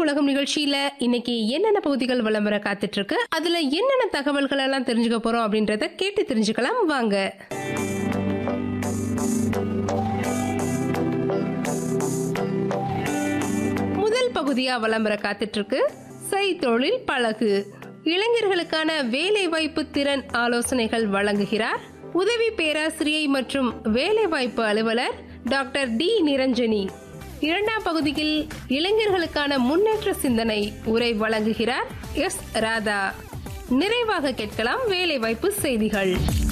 உலகம் நிகழ்ச்சியில இன்னைக்கு என்னென்ன பகுதிகள் விளம்பர காத்துட்டு இருக்கு அதுல என்னென்ன தகவல்கள் எல்லாம் தெரிஞ்சுக்க போறோம் அப்படின்றத கேட்டு தெரிஞ்சுக்கலாம் வாங்க முதல் பகுதியா விளம்பர காத்துட்டு இருக்கு செய்தொழில் பழகு இளைஞர்களுக்கான வேலைவாய்ப்பு திறன் ஆலோசனைகள் வழங்குகிறார் உதவி பேராசிரியை மற்றும் வேலைவாய்ப்பு அலுவலர் டாக்டர் டி நிரஞ்சனி இரண்டாம் பகுதியில் இளைஞர்களுக்கான முன்னேற்ற சிந்தனை உரை வழங்குகிறார் எஸ் ராதா நிறைவாக கேட்கலாம் வேலைவாய்ப்பு செய்திகள்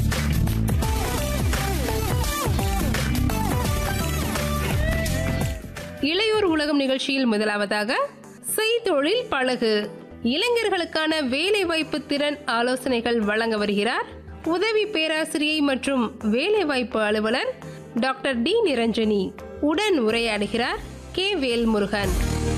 இளையோர் உலகம் நிகழ்ச்சியில் முதலாவதாக செய்தொழில் பழகு இளைஞர்களுக்கான வேலைவாய்ப்பு திறன் ஆலோசனைகள் வழங்க வருகிறார் உதவி பேராசிரியை மற்றும் வேலைவாய்ப்பு அலுவலர் டாக்டர் டி நிரஞ்சனி உடன் உரையாடுகிறார் கே வேல்முருகன்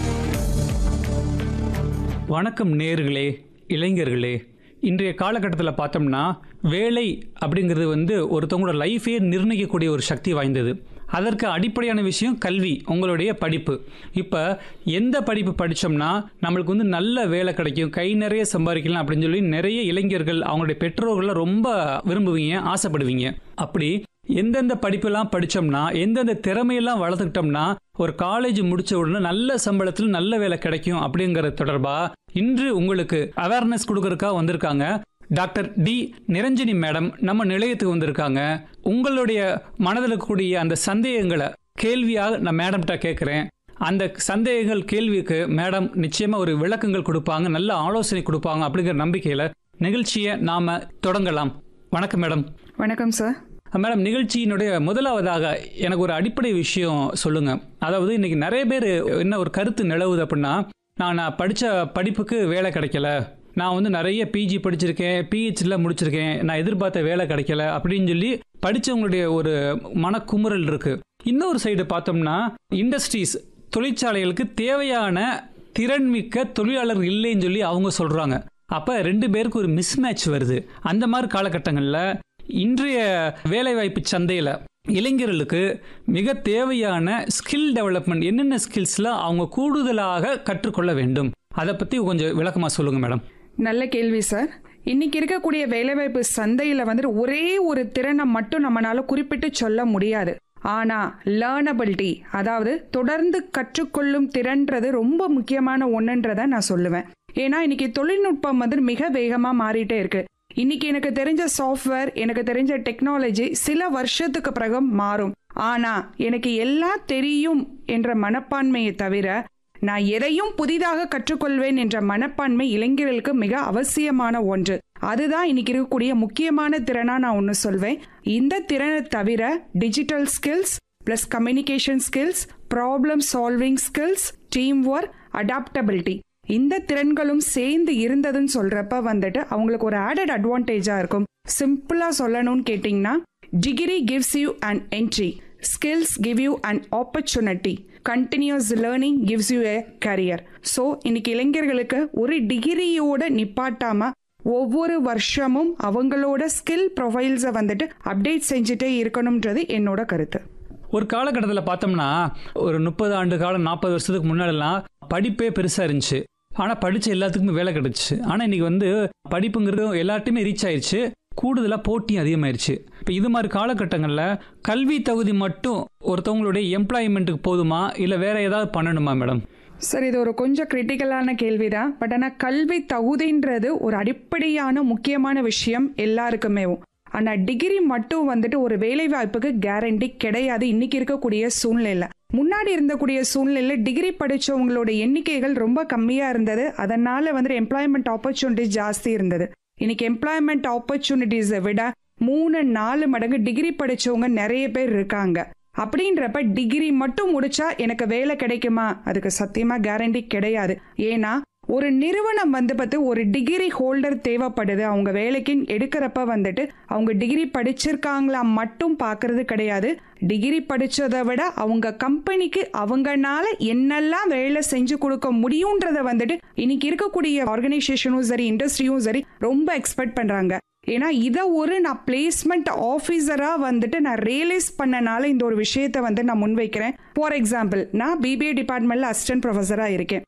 வணக்கம் நேர்களே இளைஞர்களே இன்றைய காலகட்டத்தில் பார்த்தோம்னா வேலை அப்படிங்கிறது வந்து ஒருத்தவங்களோட லைஃபே நிர்ணயிக்கக்கூடிய ஒரு சக்தி வாய்ந்தது அதற்கு அடிப்படையான விஷயம் கல்வி உங்களுடைய படிப்பு இப்போ எந்த படிப்பு படித்தோம்னா நம்மளுக்கு வந்து நல்ல வேலை கிடைக்கும் கை நிறைய சம்பாதிக்கலாம் அப்படின்னு சொல்லி நிறைய இளைஞர்கள் அவங்களுடைய பெற்றோர்கள்லாம் ரொம்ப விரும்புவீங்க ஆசைப்படுவீங்க அப்படி எந்தெந்த படிப்பெல்லாம் படித்தோம்னா எந்தெந்த திறமையெல்லாம் வளர்த்துக்கிட்டோம்னா ஒரு காலேஜ் முடிச்ச உடனே நல்ல சம்பளத்தில் நல்ல வேலை கிடைக்கும் அப்படிங்கிறது தொடர்பா இன்று உங்களுக்கு அவேர்னஸ் கொடுக்கறதுக்காக வந்திருக்காங்க டாக்டர் டி நிரஞ்சனி மேடம் நம்ம நிலையத்துக்கு வந்திருக்காங்க உங்களுடைய மனதில் இருக்கக்கூடிய அந்த சந்தேகங்களை கேள்வியாக நான் மேடம்கிட்ட கேட்குறேன் அந்த சந்தேகங்கள் கேள்விக்கு மேடம் நிச்சயமா ஒரு விளக்கங்கள் கொடுப்பாங்க நல்ல ஆலோசனை கொடுப்பாங்க அப்படிங்கிற நம்பிக்கையில நிகழ்ச்சியை நாம தொடங்கலாம் வணக்கம் மேடம் வணக்கம் சார் மேடம் நிகழ்ச்சியினுடைய முதலாவதாக எனக்கு ஒரு அடிப்படை விஷயம் சொல்லுங்க அதாவது இன்னைக்கு நிறைய பேர் என்ன ஒரு கருத்து நிலவுது அப்படின்னா நான் நான் படித்த படிப்புக்கு வேலை கிடைக்கல நான் வந்து நிறைய பிஜி படிச்சிருக்கேன் பிஹெச்டியில் முடிச்சிருக்கேன் நான் எதிர்பார்த்த வேலை கிடைக்கல அப்படின்னு சொல்லி படித்தவங்களுடைய ஒரு மனக்குமுறல் இருக்கு இன்னொரு சைடு பார்த்தோம்னா இண்டஸ்ட்ரீஸ் தொழிற்சாலைகளுக்கு தேவையான திறன்மிக்க தொழிலாளர் இல்லைன்னு சொல்லி அவங்க சொல்றாங்க அப்ப ரெண்டு பேருக்கு ஒரு மிஸ்மேட்ச் வருது அந்த மாதிரி காலகட்டங்களில் இன்றைய வேலைவாய்ப்பு சந்தையில் இளைஞர்களுக்கு மிக தேவையான ஸ்கில் டெவலப்மெண்ட் என்னென்ன ஸ்கில்ஸ்லாம் அவங்க கூடுதலாக கற்றுக்கொள்ள வேண்டும் அதை பற்றி கொஞ்சம் விளக்கமாக சொல்லுங்கள் மேடம் நல்ல கேள்வி சார் இன்னைக்கு இருக்கக்கூடிய வேலைவாய்ப்பு சந்தையில வந்து ஒரே ஒரு திறனை மட்டும் நம்மளால குறிப்பிட்டு சொல்ல முடியாது ஆனா லேர்னபிலிட்டி அதாவது தொடர்ந்து கற்றுக்கொள்ளும் திறன்றது ரொம்ப முக்கியமான ஒன்றுன்றதை நான் சொல்லுவேன் ஏன்னா இன்னைக்கு தொழில்நுட்பம் வந்து மிக வேகமா மாறிட்டே இருக்கு இன்னைக்கு எனக்கு தெரிஞ்ச சாஃப்ட்வேர் எனக்கு தெரிஞ்ச டெக்னாலஜி சில வருஷத்துக்கு பிறகு மாறும் ஆனா எனக்கு எல்லாம் தெரியும் என்ற மனப்பான்மையை தவிர நான் எதையும் புதிதாக கற்றுக்கொள்வேன் என்ற மனப்பான்மை இளைஞர்களுக்கு மிக அவசியமான ஒன்று அதுதான் இன்னைக்கு இருக்கக்கூடிய முக்கியமான திறனா நான் ஒன்று சொல்வேன் இந்த திறனை தவிர digital skills plus communication skills problem solving skills team work adaptability இந்த திறன்களும் சேர்ந்து இருந்ததுன்னு சொல்றப்ப வந்துட்டு அவங்களுக்கு ஒரு ஆடட் அட்வான்டேஜா இருக்கும் சிம்பிளா சொல்லணும்னு கேட்டிங்கன்னா degree gives you an entry skills give you an opportunity continuous learning gives you a career so இன்னைக்கு இளைஞர்களுக்கு ஒரு டிகிரியோட நிப்பாட்டாம ஒவ்வொரு வருஷமும் அவங்களோட ஸ்கில் ப்ரொஃபைல்ஸை வந்துட்டு அப்டேட் செஞ்சுட்டே இருக்கணும்ன்றது என்னோட கருத்து ஒரு காலகட்டத்தில் பார்த்தோம்னா ஒரு முப்பது ஆண்டு காலம் நாற்பது வருஷத்துக்கு முன்னாடிலாம் படிப்பே பெருசாக இருந்துச்சு ஆனால் படித்த எல்லாத்துக்குமே வேலை கிடைச்சிச்சு ஆனால் இன்னைக்கு வந்து படிப்புங்கிறது எல்லார்ட்டையுமே ரீச் ஆயிடுச்சு கூடுதலாக போட்டியும் அதிகமாயிருச்சு இப்போ இது மாதிரி காலகட்டங்களில் கல்வி தகுதி மட்டும் ஒருத்தவங்களுடைய எம்ப்ளாய்மெண்ட்டுக்கு போதுமா இல்லை வேற ஏதாவது பண்ணணுமா மேடம் சார் இது ஒரு கொஞ்சம் கிரிட்டிக்கலான கேள்விதான் பட் ஆனால் கல்வி தகுதின்றது ஒரு அடிப்படையான முக்கியமான விஷயம் எல்லாருக்குமே ஆனால் டிகிரி மட்டும் வந்துட்டு ஒரு வேலை வாய்ப்புக்கு கேரண்டி கிடையாது இன்னைக்கு இருக்கக்கூடிய சூழ்நிலை முன்னாடி இருந்தக்கூடிய சூழ்நிலையில டிகிரி படிச்சவங்களோட எண்ணிக்கைகள் ரொம்ப கம்மியா இருந்தது அதனால வந்துட்டு எம்ப்ளாய்மெண்ட் ஆப்பர்ச்சுனிட்டிஸ் ஜாஸ்தி இருந்தது இன்னைக்கு எம்ப்ளாய்மெண்ட் ஆப்பர்ச்சுனிட்டிஸை விட மூணு நாலு மடங்கு டிகிரி படிச்சவங்க நிறைய பேர் இருக்காங்க அப்படின்றப்ப டிகிரி மட்டும் முடிச்சா எனக்கு வேலை கிடைக்குமா அதுக்கு சத்தியமா கேரண்டி கிடையாது ஏன்னா ஒரு நிறுவனம் வந்து பார்த்து ஒரு டிகிரி ஹோல்டர் தேவைப்படுது அவங்க வேலைக்கு எடுக்கிறப்ப வந்துட்டு அவங்க டிகிரி படிச்சிருக்காங்களா மட்டும் பார்க்கறது கிடையாது டிகிரி படிச்சதை விட அவங்க கம்பெனிக்கு அவங்கனால என்னெல்லாம் வேலை செஞ்சு கொடுக்க முடியுன்றத வந்துட்டு இன்னைக்கு இருக்கக்கூடிய ஆர்கனைசேஷனும் சரி இண்டஸ்ட்ரியும் சரி ரொம்ப எக்ஸ்பெக்ட் பண்றாங்க ஏன்னா இதை ஒரு நான் பிளேஸ்மெண்ட் ஆஃபீஸராக வந்துட்டு நான் ரியலைஸ் பண்ணனால இந்த ஒரு விஷயத்தை வந்து நான் முன்வைக்கிறேன் ஃபார் எக்ஸாம்பிள் நான் பிபிஏ டிபார்ட்மெண்ட்ல அசிஸ்டன்ட் ப்ரொஃபஸராக இருக்கேன்